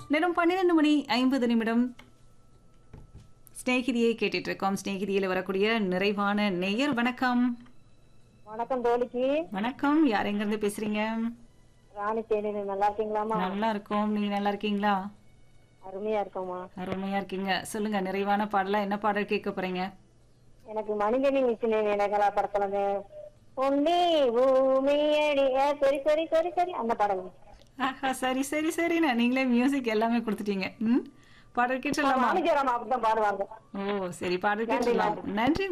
நேரம் பன்னிரெண்டு மணி ஐம்பது நிமிடம் ஸ்நேகிதியை கேட்டுட்டு இருக்கோம் ஸ்நேகிதியில் வரக்கூடிய நிறைவான நேயர் வணக்கம் வணக்கம் தோழிக்கு வணக்கம் யார் எங்கிருந்து பேசுறீங்க ராணி தேனி நல்லா இருக்கீங்களாமா நல்லா இருக்கோம் நீங்க நல்லா இருக்கீங்களா அருமையா இருக்கோமா அருமையா இருக்கீங்க சொல்லுங்க நிறைவான பாடலாம் என்ன பாடல் கேட்க போறீங்க எனக்கு மனிதனி மிஷின் எனக்கலா படத்துல பொன்னி பூமியடி ஏ, சரி சரி சரி சரி அந்த படம் ஆஹா சரி சரி சரிண்ணா நீங்களே மியூசிக் எல்லாமே கொடுத்துட்டீங்க ம் பாடல் கேட்டுடலாமா மாணிஜராமா அப்படிதான் பாடுவாங்க ஓ சரி பாடல் கேட்டுடலாம் நன்றி